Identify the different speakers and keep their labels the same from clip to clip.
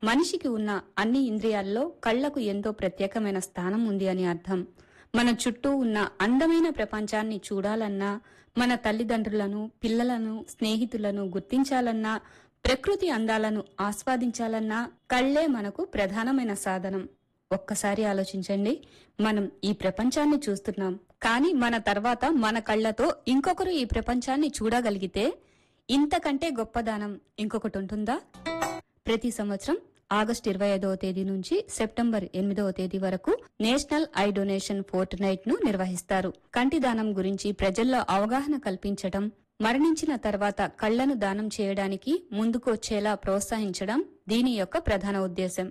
Speaker 1: మనిషికి ఉన్న అన్ని ఇంద్రియాల్లో కళ్లకు ఎంతో ప్రత్యేకమైన స్థానం ఉంది అని అర్థం మన చుట్టూ ఉన్న అందమైన ప్రపంచాన్ని చూడాలన్నా మన తల్లిదండ్రులను పిల్లలను స్నేహితులను గుర్తించాలన్నా ప్రకృతి అందాలను ఆస్వాదించాలన్నా కళ్లే మనకు ప్రధానమైన సాధనం ఒక్కసారి ఆలోచించండి మనం ఈ ప్రపంచాన్ని చూస్తున్నాం కానీ మన తర్వాత మన కళ్ళతో ఇంకొకరు ఈ ప్రపంచాన్ని చూడగలిగితే ఇంతకంటే గొప్ప దానం ఇంకొకటి ఉంటుందా ప్రతి సంవత్సరం ఆగస్టు ఇరవై ఐదవ తేదీ నుంచి సెప్టెంబర్ ఎనిమిదవ తేదీ వరకు national eye donation fortnight ను నిర్వహిస్తారు కంటి దానం గురించి ప్రజల్లో అవగాహన కల్పించడం మరణించిన తర్వాత కళ్లను దానం చేయడానికి ముందుకు వచ్చేలా ప్రోత్సహించడం దీని యొక్క ప్రధాన ఉద్దేశం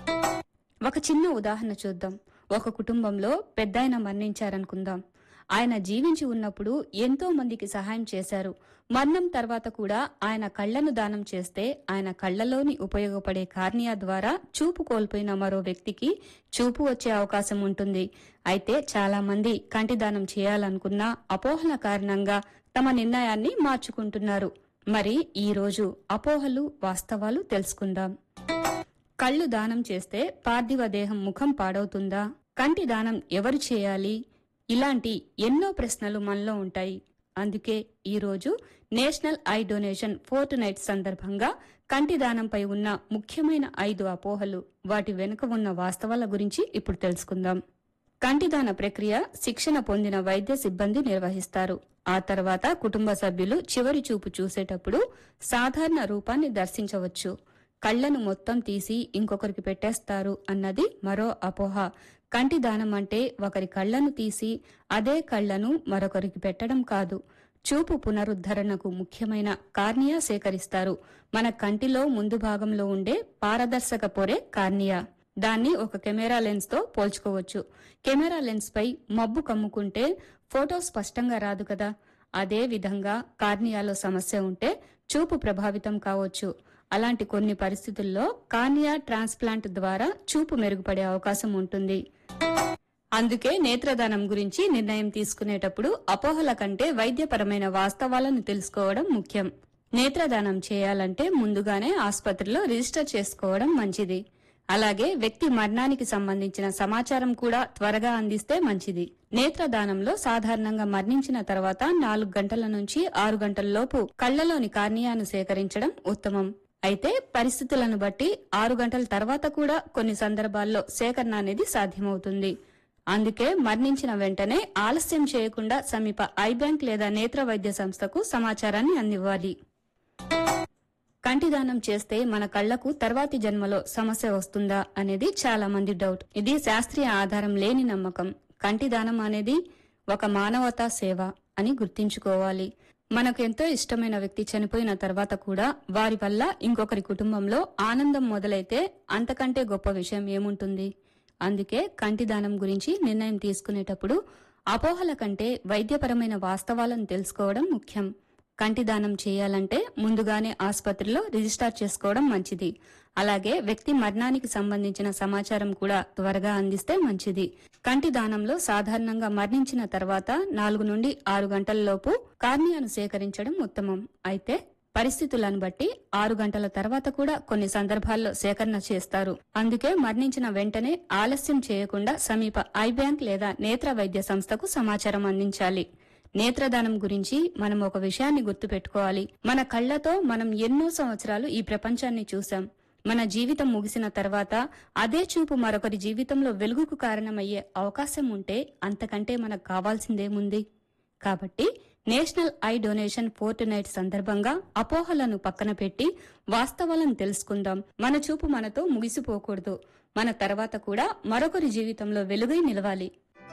Speaker 1: ఒక చిన్న ఉదాహరణ చూద్దాం ఒక కుటుంబంలో పెద్దాయన మరణించారనుకుందాం ఆయన జీవించి ఉన్నప్పుడు ఎంతో మందికి సహాయం చేశారు మరణం తర్వాత కూడా ఆయన కళ్లను దానం చేస్తే ఆయన కళ్లలోని ఉపయోగపడే కార్నియా ద్వారా చూపు కోల్పోయిన మరో వ్యక్తికి చూపు వచ్చే అవకాశం ఉంటుంది అయితే చాలా మంది కంటి దానం చేయాలనుకున్న అపోహల కారణంగా తమ నిర్ణయాన్ని మార్చుకుంటున్నారు మరి ఈ రోజు అపోహలు వాస్తవాలు తెలుసుకుందాం కళ్ళు దానం చేస్తే పార్థివ దేహం ముఖం పాడవుతుందా కంటి దానం ఎవరు చేయాలి ఇలాంటి ఎన్నో ప్రశ్నలు మనలో ఉంటాయి అందుకే ఈ రోజు national eye donation fortnight సందర్భంగా కంటి దానంపై ఉన్న ముఖ్యమైన ఐదు అపోహలు వాటి వెనుక ఉన్న వాస్తవాల గురించి ఇప్పుడు తెలుసుకుందాం కంటిదాన ప్రక్రియ శిక్షణ పొందిన వైద్య సిబ్బంది నిర్వహిస్తారు ఆ తర్వాత కుటుంబ సభ్యులు చివరి చూపు చూసేటప్పుడు సాధారణ రూపాన్ని దర్శించవచ్చు కళ్లను మొత్తం తీసి ఇంకొకరికి పెట్టేస్తారు అన్నది మరో అపోహ కంటి దానం అంటే ఒకరి కళ్లను తీసి అదే కళ్లను మరొకరికి పెట్టడం కాదు చూపు పునరుద్ధరణకు ముఖ్యమైన కార్నియా సేకరిస్తారు మన కంటిలో ముందు భాగంలో ఉండే పారదర్శక పొరే కార్నియా దాన్ని ఒక కెమెరా లెన్స్ తో పోల్చుకోవచ్చు కెమెరా లెన్స్ పై మబ్బు కమ్ముకుంటే ఫోటో స్పష్టంగా రాదు కదా అదే విధంగా కార్నియాలో సమస్య ఉంటే చూపు ప్రభావితం కావచ్చు అలాంటి కొన్ని పరిస్థితుల్లో కార్నియా ట్రాన్స్ప్లాంట్ ద్వారా చూపు మెరుగుపడే అవకాశం ఉంటుంది అందుకే నేత్రదానం గురించి నిర్ణయం తీసుకునేటప్పుడు అపోహల కంటే వైద్యపరమైన వాస్తవాలను తెలుసుకోవడం ముఖ్యం నేత్రదానం చేయాలంటే ముందుగానే ఆసుపత్రిలో రిజిస్టర్ చేసుకోవడం మంచిది అలాగే వ్యక్తి మరణానికి సంబంధించిన సమాచారం కూడా త్వరగా అందిస్తే మంచిది నేత్రదానంలో సాధారణంగా మరణించిన తర్వాత నాలుగు గంటల నుంచి ఆరు గంటల లోపు కళ్లలోని కార్నియాను సేకరించడం ఉత్తమం అయితే పరిస్థితులను బట్టి ఆరు గంటల తర్వాత కూడా కొన్ని సందర్భాల్లో సేకరణ అనేది సాధ్యమవుతుంది అందుకే మరణించిన వెంటనే ఆలస్యం చేయకుండా సమీప ఐ బ్యాంక్ లేదా నేత్ర వైద్య సంస్థకు సమాచారాన్ని అందివ్వాలి కంటిదానం చేస్తే మన కళ్లకు తర్వాతి జన్మలో సమస్య వస్తుందా అనేది చాలా మంది డౌట్ ఇది శాస్త్రీయ ఆధారం లేని నమ్మకం కంటిదానం అనేది ఒక మానవతా సేవ అని గుర్తించుకోవాలి మనకు ఎంతో ఇష్టమైన వ్యక్తి చనిపోయిన తర్వాత కూడా వారి వల్ల ఇంకొకరి కుటుంబంలో ఆనందం మొదలైతే అంతకంటే గొప్ప విషయం ఏముంటుంది అందుకే కంటిదానం గురించి నిర్ణయం తీసుకునేటప్పుడు అపోహల కంటే వైద్యపరమైన వాస్తవాలను తెలుసుకోవడం ముఖ్యం కంటి దానం చేయాలంటే ముందుగానే ఆసుపత్రిలో రిజిస్టర్ చేసుకోవడం మంచిది అలాగే వ్యక్తి మరణానికి సంబంధించిన సమాచారం కూడా త్వరగా అందిస్తే మంచిది కంటి దానంలో సాధారణంగా మరణించిన తర్వాత నాలుగు నుండి ఆరు గంటల లోపు కార్నియాను సేకరించడం ఉత్తమం అయితే పరిస్థితులను బట్టి ఆరు గంటల తర్వాత కూడా కొన్ని సందర్భాల్లో సేకరణ చేస్తారు అందుకే మరణించిన వెంటనే ఆలస్యం చేయకుండా సమీప ఐ బ్యాంక్ లేదా నేత్ర వైద్య సంస్థకు సమాచారం అందించాలి నేత్రదానం గురించి మనం ఒక విషయాన్ని గుర్తుపెట్టుకోవాలి మన కళ్లతో మనం ఎన్నో సంవత్సరాలు ఈ ప్రపంచాన్ని చూసాం మన జీవితం ముగిసిన తర్వాత అదే చూపు మరొకరి జీవితంలో వెలుగుకు కారణమయ్యే అవకాశం ఉంటే అంతకంటే మనకు కావాల్సిందేముంది కాబట్టి national eye donation fortnight సందర్భంగా అపోహలను పక్కన పెట్టి వాస్తవాలను తెలుసుకుందాం మన చూపు మనతో ముగిసిపోకూడదు మన తర్వాత కూడా మరొకరి జీవితంలో వెలుగై నిలవాలి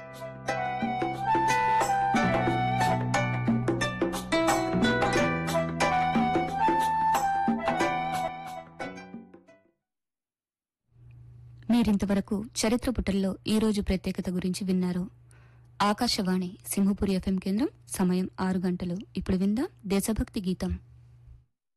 Speaker 1: మీరింతవరకు చరిత్ర పుటల్లో ఈ రోజు ప్రత్యేకత గురించి విన్నారు ఆకాశవాణి సింహపురి ఎఫ్ఎం కేంద్రం సమయం ఆరు గంటలు ఇప్పుడు విందాం దేశభక్తి గీతం